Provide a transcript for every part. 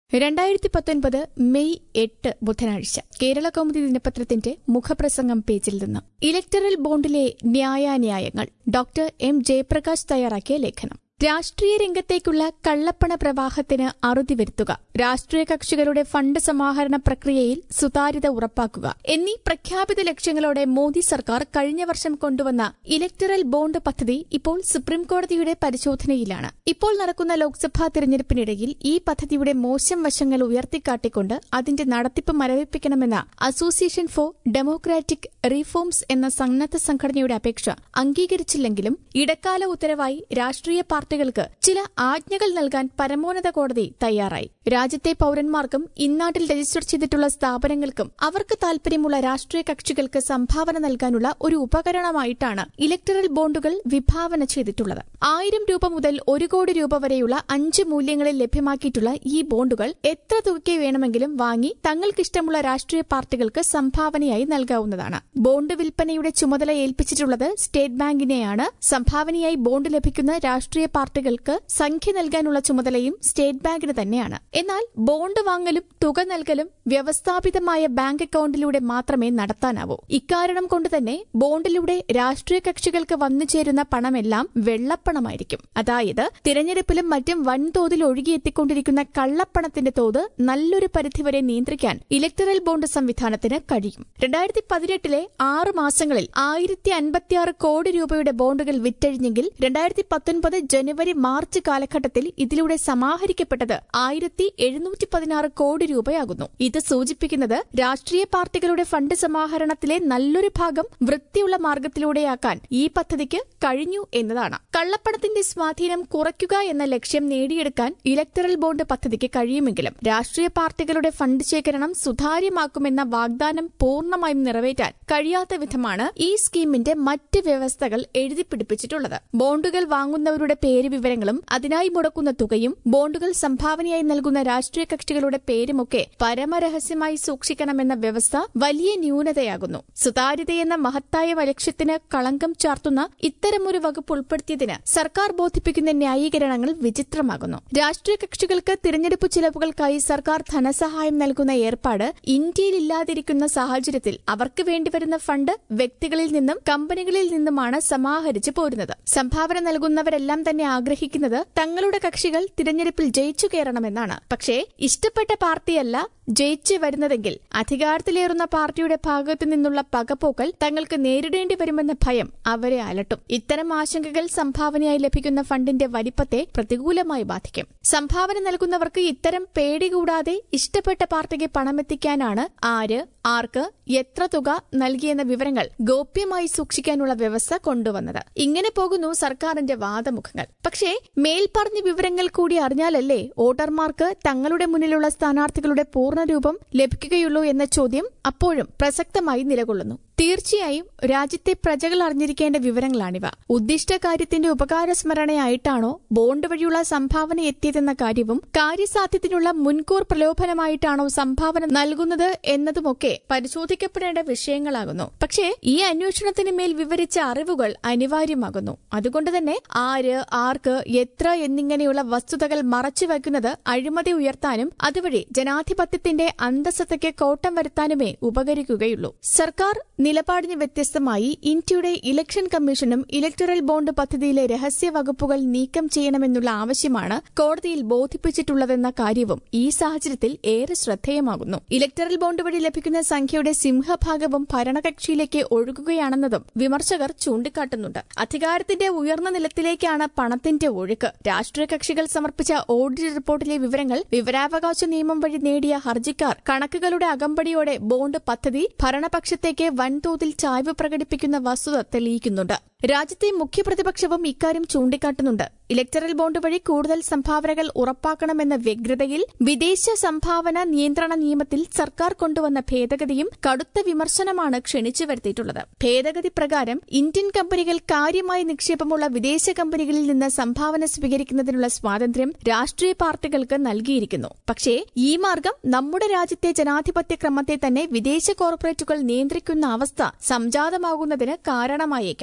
രണ്ടായിരത്തി പത്തൊൻപത് മെയ് എട്ട് ബുധനാഴ്ച കേരള കൗമുദി ദിനപത്രത്തിന്റെ മുഖപ്രസംഗം പേജിൽ നിന്ന് ഇലക്ടറൽ ബോണ്ടിലെ ന്യായാന്യായങ്ങൾ ഡോക്ടർ എം ജയപ്രകാശ് തയ്യാറാക്കിയ ലേഖനം രാഷ്ട്രീയ രംഗത്തേക്കുള്ള കള്ളപ്പണ പ്രവാഹത്തിന് അറുതി വരുത്തുക രാഷ്ട്രീയ കക്ഷികളുടെ ഫണ്ട് സമാഹരണ പ്രക്രിയയിൽ സുതാര്യത ഉറപ്പാക്കുക എന്നീ പ്രഖ്യാപിത ലക്ഷ്യങ്ങളോടെ മോദി സർക്കാർ കഴിഞ്ഞ വർഷം കൊണ്ടുവന്ന ഇലക്ടറൽ ബോണ്ട് പദ്ധതി ഇപ്പോൾ സുപ്രീംകോടതിയുടെ പരിശോധനയിലാണ് ഇപ്പോൾ നടക്കുന്ന ലോക്സഭാ തിരഞ്ഞെടുപ്പിനിടയിൽ ഈ പദ്ധതിയുടെ മോശം വശങ്ങൾ ഉയർത്തിക്കാട്ടിക്കൊണ്ട് അതിന്റെ നടത്തിപ്പ് മരവിപ്പിക്കണമെന്ന അസോസിയേഷൻ ഫോർ ഡെമോക്രാറ്റിക് റീഫോംസ് എന്ന സന്നദ്ധ സംഘടനയുടെ അപേക്ഷ അംഗീകരിച്ചില്ലെങ്കിലും ഇടക്കാല ഉത്തരവായി രാഷ്ട്രീയ പാർട്ടികൾക്ക് ചില ആജ്ഞകൾ നൽകാൻ പരമോന്നത കോടതി തയ്യാറായി രാജ്യത്തെ പൌരന്മാർക്കും ഇന്നാട്ടിൽ രജിസ്റ്റർ ചെയ്തിട്ടുള്ള സ്ഥാപനങ്ങൾക്കും അവർക്ക് താൽപര്യമുള്ള രാഷ്ട്രീയ കക്ഷികൾക്ക് സംഭാവന നൽകാനുള്ള ഒരു ഉപകരണമായിട്ടാണ് ഇലക്ടറൽ ബോണ്ടുകൾ വിഭാവന ചെയ്തിട്ടുള്ളത് ആയിരം രൂപ മുതൽ ഒരു കോടി രൂപ വരെയുള്ള അഞ്ച് മൂല്യങ്ങളിൽ ലഭ്യമാക്കിയിട്ടുള്ള ഈ ബോണ്ടുകൾ എത്ര തുകയ്ക്ക് വേണമെങ്കിലും വാങ്ങി തങ്ങൾക്കിഷ്ടമുള്ള രാഷ്ട്രീയ പാർട്ടികൾക്ക് സംഭാവനയായി നൽകാവുന്നതാണ് ബോണ്ട് വിൽപ്പനയുടെ ചുമതല ഏൽപ്പിച്ചിട്ടുള്ളത് സ്റ്റേറ്റ് ബാങ്കിനെയാണ് സംഭാവനയായി ബോണ്ട് ലഭിക്കുന്ന രാഷ്ട്രീയ പാർട്ടികൾക്ക് സംഖ്യ നൽകാനുള്ള ചുമതലയും സ്റ്റേറ്റ് ബാങ്കിന് തന്നെയാണ് എന്നാൽ ബോണ്ട് വാങ്ങലും തുക നൽകലും വ്യവസ്ഥാപിതമായ ബാങ്ക് അക്കൌണ്ടിലൂടെ മാത്രമേ നടത്താനാവൂ ഇക്കാരണം കൊണ്ട് തന്നെ ബോണ്ടിലൂടെ രാഷ്ട്രീയ കക്ഷികൾക്ക് വന്നുചേരുന്ന പണമെല്ലാം വെള്ളപ്പണമായിരിക്കും അതായത് തിരഞ്ഞെടുപ്പിലും മറ്റും വൻതോതിൽ ഒഴുകിയെത്തിക്കൊണ്ടിരിക്കുന്ന കള്ളപ്പണത്തിന്റെ തോത് നല്ലൊരു പരിധിവരെ നിയന്ത്രിക്കാൻ ഇലക്ടറൽ ബോണ്ട് സംവിധാനത്തിന് കഴിയും രണ്ടായിരത്തി പതിനെട്ടിലെ ആറ് മാസങ്ങളിൽ ആയിരത്തി അൻപത്തിയാറ് കോടി രൂപയുടെ ബോണ്ടുകൾ വിറ്റഴിഞ്ഞെങ്കിൽ രണ്ടായിരത്തി പത്തൊൻപത് ജനുവരി മാർച്ച് കാലഘട്ടത്തിൽ ഇതിലൂടെ സമാഹരിക്കപ്പെട്ടത് ആയിരത്തി എഴുന്നൂറ്റി പതിനാറ് കോടി രൂപയാകുന്നു ഇത് സൂചിപ്പിക്കുന്നത് രാഷ്ട്രീയ പാർട്ടികളുടെ ഫണ്ട് സമാഹരണത്തിലെ നല്ലൊരു ഭാഗം വൃത്തിയുള്ള മാർഗത്തിലൂടെയാക്കാൻ ഈ പദ്ധതിക്ക് കഴിഞ്ഞു എന്നതാണ് കള്ളപ്പണത്തിന്റെ സ്വാധീനം കുറയ്ക്കുക എന്ന ലക്ഷ്യം നേടിയെടുക്കാൻ ഇലക്ടറൽ ബോണ്ട് പദ്ധതിക്ക് കഴിയുമെങ്കിലും രാഷ്ട്രീയ പാർട്ടികളുടെ ഫണ്ട് ശേഖരണം സുതാര്യമാക്കുമെന്ന വാഗ്ദാനം പൂർണ്ണമായും നിറവേറ്റാൻ കഴിയാത്ത വിധമാണ് ഈ സ്കീമിന്റെ മറ്റ് വ്യവസ്ഥകൾ എഴുതിപ്പിടിപ്പിച്ചിട്ടുള്ളത് ബോണ്ടുകൾ വാങ്ങുന്നവരുടെ പേര് വിവരങ്ങളും അതിനായി മുടക്കുന്ന തുകയും ബോണ്ടുകൾ സംഭാവനയായി നൽകുന്ന രാഷ്ട്രീയ കക്ഷികളുടെ പേരുമൊക്കെ പരമരഹസ്യമായി സൂക്ഷിക്കണമെന്ന വ്യവസ്ഥ വലിയ ന്യൂനതയാകുന്നു സുതാര്യതയെന്ന മഹത്തായ ലക്ഷ്യത്തിന് കളങ്കം ചാർത്തുന്ന ഇത്തരമൊരു വകുപ്പ് ഉൾപ്പെടുത്തിയതിന് സർക്കാർ ബോധിപ്പിക്കുന്ന ന്യായീകരണങ്ങൾ വിചിത്രമാകുന്നു രാഷ്ട്രീയ കക്ഷികൾക്ക് തിരഞ്ഞെടുപ്പ് ചിലവുകൾക്കായി സർക്കാർ ധനസഹായം നൽകുന്ന ഏർപ്പാട് ഇന്ത്യയിലില്ലാതിരിക്കുന്ന സാഹചര്യത്തിൽ അവർക്ക് വേണ്ടിവരുന്ന ഫണ്ട് വ്യക്തികളിൽ നിന്നും കമ്പനികളിൽ നിന്നുമാണ് സമാഹരിച്ചു പോരുന്നത് സംഭാവന നൽകുന്നവരെല്ലാം തന്നെ ആഗ്രഹിക്കുന്നത് തങ്ങളുടെ കക്ഷികൾ തിരഞ്ഞെടുപ്പിൽ ജയിച്ചു കയറണമെന്നാണ് പക്ഷേ ഇഷ്ടപ്പെട്ട പാർട്ടിയല്ല ജയിച്ചു വരുന്നതെങ്കിൽ അധികാരത്തിലേറുന്ന പാർട്ടിയുടെ ഭാഗത്തു നിന്നുള്ള പകപോക്കൽ തങ്ങൾക്ക് നേരിടേണ്ടി വരുമെന്ന ഭയം അവരെ അലട്ടും ഇത്തരം ആശങ്കകൾ സംഭാവനയായി ലഭിക്കുന്ന ഫണ്ടിന്റെ വലിപ്പത്തെ പ്രതികൂലമായി ബാധിക്കും സംഭാവന നൽകുന്നവർക്ക് ഇത്തരം പേടി കൂടാതെ ഇഷ്ടപ്പെട്ട പാർട്ടിക്ക് പണമെത്തിക്കാനാണ് ആര് ആർക്ക് എത്ര തുക നൽകിയെന്ന വിവരങ്ങൾ ഗോപ്യമായി സൂക്ഷിക്കാനുള്ള വ്യവസ്ഥ കൊണ്ടുവന്നത് ഇങ്ങനെ പോകുന്നു സർക്കാരിന്റെ വാദമുഖങ്ങൾ പക്ഷേ മേൽപ്പറഞ്ഞ വിവരങ്ങൾ കൂടി അറിഞ്ഞാലല്ലേ വോട്ടർമാർക്ക് തങ്ങളുടെ മുന്നിലുള്ള സ്ഥാനാർത്ഥികളുടെ പൂർണ്ണരൂപം ലഭിക്കുകയുള്ളൂ എന്ന ചോദ്യം അപ്പോഴും പ്രസക്തമായി നിലകൊള്ളുന്നു തീർച്ചയായും രാജ്യത്തെ പ്രജകൾ അറിഞ്ഞിരിക്കേണ്ട വിവരങ്ങളാണിവ ഉദ്ദിഷ്ട കാര്യത്തിന്റെ ഉപകാരസ്മരണയായിട്ടാണോ ബോണ്ട് വഴിയുള്ള സംഭാവന എത്തിയതെന്ന കാര്യവും കാര്യസാധ്യത്തിനുള്ള മുൻകൂർ പ്രലോഭനമായിട്ടാണോ സംഭാവന നൽകുന്നത് എന്നതുമൊക്കെ പരിശോധിക്കപ്പെടേണ്ട വിഷയങ്ങളാകുന്നു പക്ഷേ ഈ അന്വേഷണത്തിന് മേൽ വിവരിച്ച അറിവുകൾ അനിവാര്യമാകുന്നു അതുകൊണ്ട് തന്നെ ആര് ആർക്ക് എത്ര എന്നിങ്ങനെയുള്ള വസ്തുതകൾ മറച്ചുവെക്കുന്നത് അഴിമതി ഉയർത്താനും അതുവഴി ജനാധിപത്യത്തിന്റെ അന്തസ്സത്തയ്ക്ക് കോട്ടം വരുത്താനുമേ ഉപകരിക്കുകയുള്ളൂ സർക്കാർ നിലപാടിന് വ്യത്യസ്തമായി ഇന്ത്യയുടെ ഇലക്ഷൻ കമ്മീഷനും ഇലക്ടറൽ ബോണ്ട് പദ്ധതിയിലെ രഹസ്യ വകുപ്പുകൾ നീക്കം ചെയ്യണമെന്നുള്ള ആവശ്യമാണ് കോടതിയിൽ ബോധിപ്പിച്ചിട്ടുള്ളതെന്ന കാര്യവും ഈ സാഹചര്യത്തിൽ ഏറെ ശ്രദ്ധേയമാകുന്നു ഇലക്ടറൽ ബോണ്ട് വഴി ലഭിക്കുന്ന സംഖ്യയുടെ സിംഹഭാഗവും ഭരണകക്ഷിയിലേക്ക് ഒഴുകുകയാണെന്നതും വിമർശകർ ചൂണ്ടിക്കാട്ടുന്നുണ്ട് അധികാരത്തിന്റെ ഉയർന്ന നിലത്തിലേക്കാണ് പണത്തിന്റെ ഒഴുക്ക് രാഷ്ട്രീയ കക്ഷികൾ സമർപ്പിച്ച ഓഡിറ്റ് റിപ്പോർട്ടിലെ വിവരങ്ങൾ വിവരാവകാശ നിയമം വഴി നേടിയ ഹർജിക്കാർ കണക്കുകളുടെ അകമ്പടിയോടെ ബോണ്ട് പദ്ധതി ഭരണപക്ഷത്തേക്ക് വൻതോതിൽ ചായ്വ് പ്രകടിപ്പിക്കുന്ന വസ്തുത തെളിയിക്കുന്നുണ്ട് രാജ്യത്തെ മുഖ്യപ്രതിപക്ഷവും ഇക്കാര്യം ചൂണ്ടിക്കാട്ടുന്നുണ്ട് ഇലക്ടറൽ ബോണ്ട് വഴി കൂടുതൽ സംഭാവനകൾ ഉറപ്പാക്കണമെന്ന വ്യഗ്രതയിൽ വിദേശ സംഭാവന നിയന്ത്രണ നിയമത്തിൽ സർക്കാർ കൊണ്ടുവന്ന ഭേദഗതിയും കടുത്ത വിമർശനമാണ് ക്ഷണിച്ചു വരുത്തിയിട്ടുള്ളത് ഭേദഗതി പ്രകാരം ഇന്ത്യൻ കമ്പനികൾ കാര്യമായ നിക്ഷേപമുള്ള വിദേശ കമ്പനികളിൽ നിന്ന് സംഭാവന സ്വീകരിക്കുന്നതിനുള്ള സ്വാതന്ത്ര്യം രാഷ്ട്രീയ പാർട്ടികൾക്ക് നൽകിയിരിക്കുന്നു പക്ഷേ ഈ മാർഗം നമ്മുടെ രാജ്യത്തെ ജനാധിപത്യ ക്രമത്തെ തന്നെ വിദേശ കോർപ്പറേറ്റുകൾ നിയന്ത്രിക്കുന്ന അവസ്ഥ സംജാതമാകുന്നതിന് കാരണമായേക്കാം ദൂര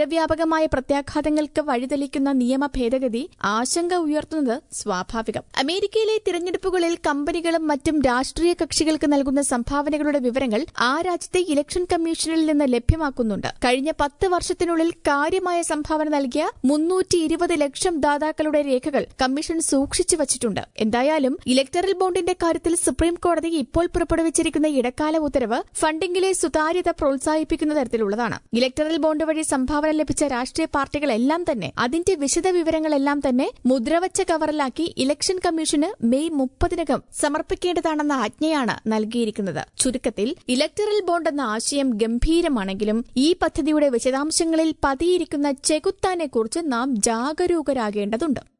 നഗരവ്യാപകമായ പ്രത്യാഘാതങ്ങൾക്ക് വഴിതെളിക്കുന്ന നിയമ ഭേദഗതി ആശങ്ക ഉയർത്തുന്നത് സ്വാഭാവികം അമേരിക്കയിലെ തിരഞ്ഞെടുപ്പുകളിൽ കമ്പനികളും മറ്റും രാഷ്ട്രീയ കക്ഷികൾക്ക് നൽകുന്ന സംഭാവനകളുടെ വിവരങ്ങൾ ആ രാജ്യത്തെ ഇലക്ഷൻ കമ്മീഷനിൽ നിന്ന് ലഭ്യമാക്കുന്നുണ്ട് കഴിഞ്ഞ പത്ത് വർഷത്തിനുള്ളിൽ കാര്യമായ സംഭാവന നൽകിയ മുന്നൂറ്റി ഇരുപത് ലക്ഷം ദാതാക്കളുടെ രേഖകൾ കമ്മീഷൻ സൂക്ഷിച്ചു വച്ചിട്ടുണ്ട് എന്തായാലും ഇലക്ടറൽ ബോണ്ടിന്റെ കാര്യത്തിൽ സുപ്രീം കോടതി ഇപ്പോൾ പുറപ്പെടുവിച്ചിരിക്കുന്ന ഇടക്കാല ഉത്തരവ് ഫണ്ടിംഗിലെ സുതാര്യത പ്രോത്സാഹിപ്പിക്കുന്ന തരത്തിലുള്ളതാണ് ഇലക്ടറൽ ബോണ്ട് വഴി സംഭാവന ലഭിച്ച രാഷ്ട്രീയ പാർട്ടികളെല്ലാം തന്നെ അതിന്റെ വിശദ വിവരങ്ങളെല്ലാം തന്നെ മുദ്രവച്ച കവറിലാക്കി ഇലക്ഷൻ കമ്മീഷന് മെയ് മുപ്പതിനകം സമർപ്പിക്കേണ്ടതാണെന്ന ആജ്ഞയാണ് നൽകിയിരിക്കുന്നത് ചുരുക്കത്തിൽ ഇലക്ടറൽ ബോണ്ട് എന്ന ആശയം ഗംഭീരമാണെങ്കിലും ഈ പദ്ധതിയുടെ വിശദാംശങ്ങളിൽ പതിയിരിക്കുന്ന ചെകുത്താനെക്കുറിച്ച് നാം ജാഗരൂകരാകേണ്ടതുണ്ട്